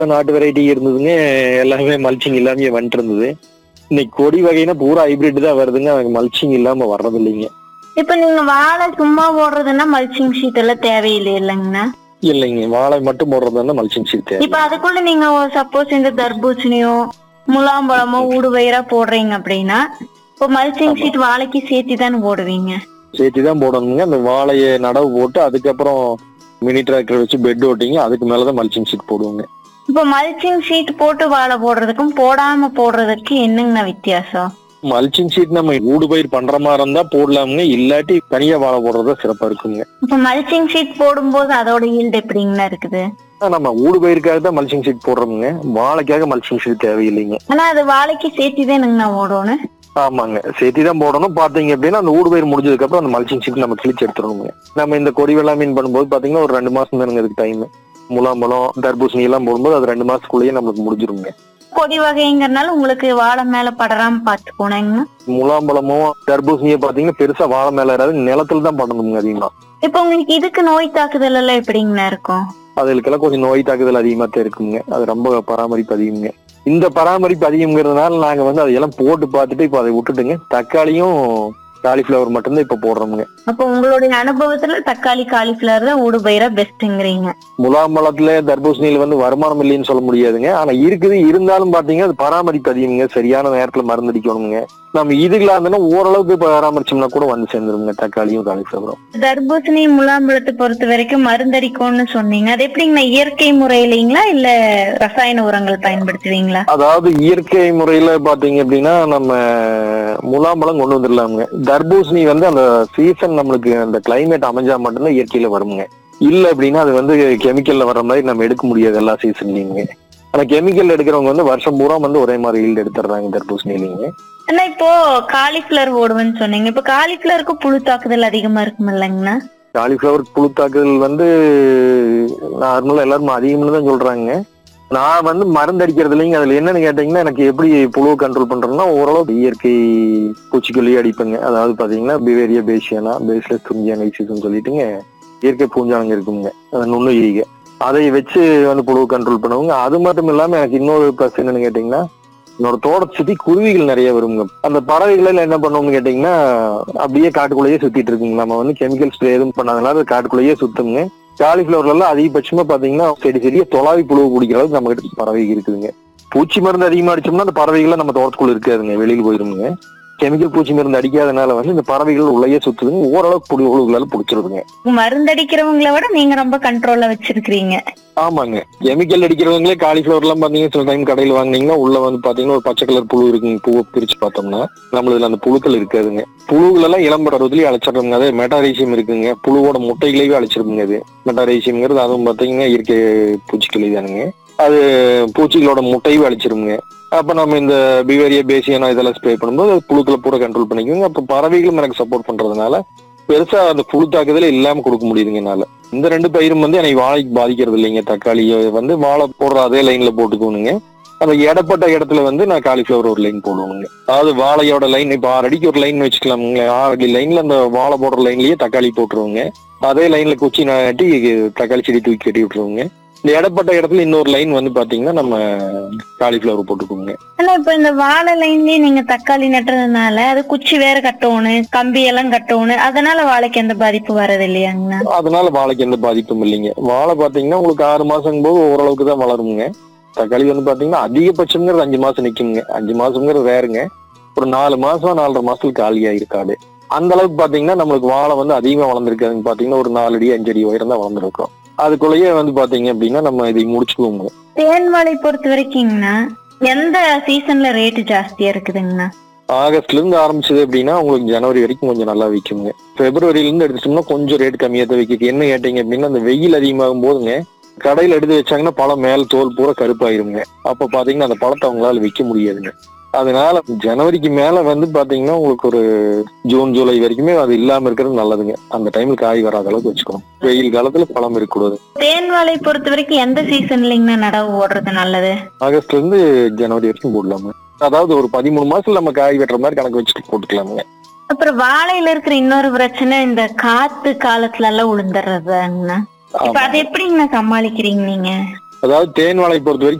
நாட்டு வெரைட்டி இருந்ததுங்க எல்லாமே மல்ச்சிங் இல்லாம வந்துட்டு இருந்தது இன்னைக்கு கொடி வகைனா பூரா ஹைபிரிட் தான் வருதுங்க எனக்கு மல்ச்சிங் இல்லாம வர்றது இல்லைங்க இப்ப நீங்க வாழை சும்மா போடுறதுன்னா மல்ச்சிங் ஷீட் எல்லாம் தேவையில்லை இல்லைங்கண்ணா இல்லைங்க வாழை மட்டும் போடுறதுன்னா மல்ச்சிங் ஷீட் தேவை இப்ப அதுக்குள்ள நீங்க சப்போஸ் இந்த தர்பூசணியோ முலாம்பழமோ ஊடுபயிரா போடுறீங்க அப்படின்னா இப்போ மல்ச்சிங் ஷீட் வாழைக்கு சேர்த்து தானே போடுவீங்க சேர்த்து தான் போடணுங்க அந்த வாழையை நடவு போட்டு அதுக்கப்புறம் மினி டிராக்டர் வச்சு பெட் ஓட்டிங்க அதுக்கு மேலதான் மல்ச்சிங் ஷீட் போடுவோங்க இப்போ மல்ச்சிங் ஷீட் போட்டு வாழை போடுறதுக்கும் போடாம போடுறதுக்கு என்னங்கண்ணா வித்தியாசம் மல்ச்சிங் ஷீட் நம்ம ஊடு பயிர் பண்ற மாதிரி இருந்தா போடலாமுங்க இல்லாட்டி தனியா வாழை போடுறதா சிறப்பா இருக்குங்க இப்போ மல்ச்சிங் ஷீட் போடும்போது அதோட ஈல்டு எப்படிங்கண்ணா இருக்குது ஆனா, நம்ம ஊடு பயிருக்காக தான் மல்ச்சிங் ஷீட் போடுறோமுங்க வாழைக்காக மல்ச்சிங் ஷீட் தேவையில்லைங்க ஆனா அது வாழைக்கு சேர்த்து தானுங்கண்ணா ஓடணும் ஆமாங்க சேர்த்தி தான் போடணும் பாத்தீங்க அப்படின்னா அந்த ஊடு பயிர் முடிஞ்சதுக்கு அப்புறம் அந்த மல்ச்சிங் ஷீட் நம்ம கிழிச்சு எடுத்துடணுங்க நம்ம இந்த கொடி வெள்ளா மீன் பண்ணும்போது பாத்தீங்கன்னா ஒரு ரெண்டு மாசம் தானுங்க அதுக்கு டைம் முலாம்பழம் தர்பூசணி எல்லாம் போடும்போது அது ரெண்டு மாசத்துக்குள்ளேயே நம்மளுக்கு முடிஞ்சிருங்க கொடி வகைங்கிறனால உங்களுக்கு வாழை மேல படராம பாத்துக்கோனங்கண்ணா முலாம்பழமும் தர்பூசணியை பாத்தீங்கன்னா பெருசா வாழை மேல ஏறாது நிலத்துல தான் பண்ணணுங்க அதிகமா இப்போ உங்களுக்கு இதுக்கு நோய் தாக்குதல் எல்லாம் எப்படிங்கண்ணா இருக்கும் அதுக்கெல்லாம் கொஞ்சம் நோய் தாக்குதல் அதிகமா தான் இருக்குங்க அது ரொம்ப பராமரிப்பு அதிகங்க இந்த பராமரிப்பு அதிகங்கிறதுனால நாங்க வந்து அதையெல்லாம் போட்டு பார்த்துட்டு இப்ப அதை விட்டுட்டுங்க தக்காளியும் காலிஃபிளவர் மட்டும்தான் இப்ப போடுறோமுங்க அப்போ உங்களுடைய அனுபவத்துல தக்காளி காலிஃபிளவர் தான் ஊடுபயிரா பெஸ்ட்ங்கிறீங்க முலாம்பழத்துல தர்பூசணியில வந்து வருமானம் இல்லைன்னு சொல்ல முடியாதுங்க ஆனா இருக்குது இருந்தாலும் பாத்தீங்கன்னா அது பராமரிப்பு அதிகமுங்க சரியான நேரத்துல மருந்து அடிக்கணுங்க நம்ம இதுகளா இருந்தோம்னா ஓரளவுக்கு பராமரிச்சோம்னா கூட வந்து சேர்ந்துருங்க தக்காளியும் காலிஃபிளவரும் தர்பூசணி முலாம்பழத்தை பொறுத்த வரைக்கும் மருந்தடிக்கும்னு சொன்னீங்க அது எப்படிங்கண்ணா இயற்கை முறையிலீங்களா இல்ல ரசாயன உரங்கள் பயன்படுத்துவீங்களா அதாவது இயற்கை முறையில பாத்தீங்க அப்படின்னா நம்ம முலாம்பழம் கொண்டு வந்துடலாமுங்க தர்பூசணி வந்து அந்த சீசன் நம்மளுக்கு அந்த கிளைமேட் அமைஞ்சா மட்டும்தான் இயற்கையில வருங்க இல்ல அப்படின்னா அது வந்து கெமிக்கல்ல வர்ற மாதிரி நம்ம எடுக்க முடியாது எல்லா சீசன்லயுமே ஆனா கெமிக்கல் எடுக்கிறவங்க வந்து வருஷம் பூரா வந்து ஒரே மாதிரி ஈல்டு எடுத்துடுறாங்க தர்பூசணிலைங்க ஆனா இப்போ காலிஃபிளவர் ஓடுவேன்னு சொன்னீங்க இப்போ காலிஃபிளவருக்கு புழு தாக்குதல் அதிகமா இருக்கும் இல்லைங்கண்ணா காலிஃபிளவர் புழு தாக்குதல் வந்து நார்மலா எல்லாரும் அதிகம்னு தான் சொல்றாங்க நான் வந்து மருந்து அடிக்கிறது இல்லைங்க அதுல என்னன்னு கேட்டீங்கன்னா எனக்கு எப்படி புழுவை கண்ட்ரோல் பண்றேன்னா ஓரளவு இயற்கை பூச்சிக்கொல்லி அடிப்பேங்க அதாவது பாத்தீங்கன்னா பிவேரியா பேசியானா பேஸ்லெஸ் துஞ்சியானா ஐசிஸ்ன்னு சொல்லிட்டுங்க இயற்கை பூஞ்சானங்க இருக்குங்க அது நுண்ணுயிரிக அதை வச்சு வந்து புழுவை கண்ட்ரோல் பண்ணுவாங்க அது மட்டும் இல்லாம எனக்கு இன்னொரு ப்ளஸ் என்னன்னு கேட்டீங்கன்னா என்னோட தோட்டத்தை சுத்தி குருவிகள் நிறைய வருங்க அந்த பறவைகள் எல்லாம் என்ன பண்ணுவோம்னு கேட்டீங்கன்னா அப்படியே காட்டுக்குள்ளேயே சுத்திட்டு இருக்குங்க நம்ம வந்து கெமிக்கல் ஸ்ப்ரே எதுவும் பண்ணாதனால அது காட்டுக்குள்ளேயே சுத்துங்க காலிஃபிளவர்ல எல்லாம் அதிகபட்சமா பாத்தீங்கன்னா செடி செடியை தொலாவி புழு பிடிக்கிற அளவுக்கு நம்ம கிட்ட பறவை இருக்குதுங்க பூச்சி மருந்து அதிகமா அடிச்சோம்னா அந்த பறவைகள் நம்ம தோட்டத்துக்குள்ள இருக்காதுங்க வெளியில போயிருங்க கெமிக்கல் பூச்சி மருந்து அடிக்காதனால வந்து இந்த பறவைகள் உள்ளேயே சுத்துதுங்க ஓரளவுக்கு புழு புழுகளால பிடிச்சிருதுங்க மருந்தடிக்கிறவங்கள விட நீங்க ரொம்ப கண்ட்ரோல்ல வச்சிருக்கிறீங்க ஆமாங்க கெமிக்கல் அடிக்கிறவங்களே காலிஃபிளவர் எல்லாம் பாத்தீங்கன்னா சில டைம் கடையில் வாங்குனீங்கன்னா உள்ள வந்து பாத்தீங்கன்னா ஒரு பச்சை கலர் புழு இருக்குங்க பூவை பிரிச்சு பார்த்தோம்னா நம்மளதுல அந்த புழுக்கள் இருக்காதுங்க புழுகள் எல்லாம் இளம் பருவத்திலேயே அழைச்சிடுறோங்க அதே மெட்டாரேசியம் இருக்குங்க புழுவோட முட்டைகளையே அழைச்சிருக்குங்க அது மெட்டாரேசியம்ங்கிறது அதுவும் பாத்தீங்கன்னா இயற்கை பூச்சிக்கொல்லி தானுங்க அது பூச்சிகளோட முட்டையும் அழிச்சிருங்க அப்ப நம்ம இந்த பிவேரியா பேசியானா இதெல்லாம் ஸ்ப்ரே பண்ணும்போது அது புழுக்களை பூரா கண்ட்ரோல் பண்ணிக்குங்க அப்ப பறவைகளும் எனக்கு சப்போர்ட் பண்றதுனால பெருசா அந்த புழு தாக்குதல் இல்லாம கொடுக்க முடியுதுங்க என்னால இந்த ரெண்டு பயிரும் வந்து எனக்கு வாழைக்கு பாதிக்கிறது இல்லைங்க தக்காளி வந்து வாழை போடுற அதே லைன்ல போட்டுக்கணுங்க அந்த இடப்பட்ட இடத்துல வந்து நான் காலிஃபிளவர் ஒரு லைன் போடுவோங்க அதாவது வாழையோட லைன் இப்ப ஆறு அடிக்கு ஒரு லைன் வச்சுக்கலாமுங்க ஆறு அடி லைன்ல அந்த வாழை போடுற லைன்லயே தக்காளி போட்டுருவோங்க அதே லைன்ல குச்சி நாட்டி தக்காளி செடி தூக்கி கட்டி விட்டுருவோங்க இந்த இடப்பட்ட இடத்துல இன்னொரு லைன் வந்து பாத்தீங்கன்னா நம்ம காலிஃபிளவர் போட்டுக்கோங்க ஆனா இப்ப இந்த வாழை லைன்லயே நீங்க தக்காளி நட்டுறதுனால அது குச்சி வேற கட்டணும் கம்பி எல்லாம் கட்டணும் அதனால வாழைக்கு எந்த பாதிப்பு வர்றது இல்லையாங்கண்ணா அதனால வாழைக்கு எந்த பாதிப்பும் இல்லைங்க வாழை பாத்தீங்கன்னா உங்களுக்கு ஆறு மாசம் போது ஓரளவுக்கு தான் வளருங்க தக்காளி வந்து பாத்தீங்கன்னா அதிகபட்சம்ங்கிறது அஞ்சு மாசம் நிக்குங்க அஞ்சு மாசம்ங்கிறது வேறுங்க ஒரு நாலு மாசம் நாலரை மாசத்துல காலி ஆயிருக்காது அந்த அளவுக்கு பாத்தீங்கன்னா நம்மளுக்கு வாழை வந்து அதிகமா வளர்ந்துருக்காதுங்க பாத்தீங்கன்னா ஒரு நாலு அடி அஞ்சு அடி உயரம் தான் வளர்ந்துருக்கும் அதுக்குள்ளேயே வந்து பாத்தீங்க அப்படின்னா நம்ம இதை முடிச்சுக்குவோங்க தேன் வாழை பொறுத்த வரைக்குங்கண்ணா எந்த சீசன்ல ரேட்டு ஜாஸ்தியா இருக்குதுங்கண்ணா ஆகஸ்ட்ல இருந்து ஆரம்பிச்சது அப்படின்னா உங்களுக்கு ஜனவரி வரைக்கும் கொஞ்சம் நல்லா விற்குங்க பிப்ரவரியில இருந்து எடுத்துட்டோம்னா கொஞ்சம் ரேட் கம்மியா தான் விற்கிது என்ன கேட்டீங்க அப்படின்னா அந்த வெயில் அதிகமாகும் போதுங்க கடையில எடுத்து வச்சாங்கன்னா பழம் மேல தோல் பூரா கருப்பாயிருங்க அப்ப பாத்தீங்கன்னா அந்த பழத்தை அவங்களால விற்க முடியாதுங்க அதனால ஜனவரிக்கு மேல வந்து பாத்தீங்கன்னா உங்களுக்கு ஒரு ஜூன் ஜூலை வரைக்குமே அது இல்லாம இருக்கிறது நல்லதுங்க அந்த டைம்ல காய் வராத அளவுக்கு வச்சுக்கணும் வெயில் காலத்துல பழம் இருக்கக்கூடாது தேன் வாழை பொறுத்த வரைக்கும் எந்த சீசன்லங்கண்ணா நடவு ஓடுறது நல்லது ஆகஸ்ட்ல இருந்து ஜனவரி வரைக்கும் போடலாங்க அதாவது ஒரு பதிமூணு மாசத்துல நம்ம காய் வெட்டுற மாதிரி கணக்கு வச்சுட்டு போட்டுக்கலாமுங்க அப்புறம் வாழையில இருக்கிற இன்னொரு பிரச்சனை இந்த காத்து காலத்துல எல்லாம் உளுந்துடுறதுங்கண்ணா இப்ப ஆமா. அது எப்படிங்கண்ணா சமாளிக்கிறீங்க நீங்க அதாவது தேன் வாழை பொறுத்த வரைக்கும்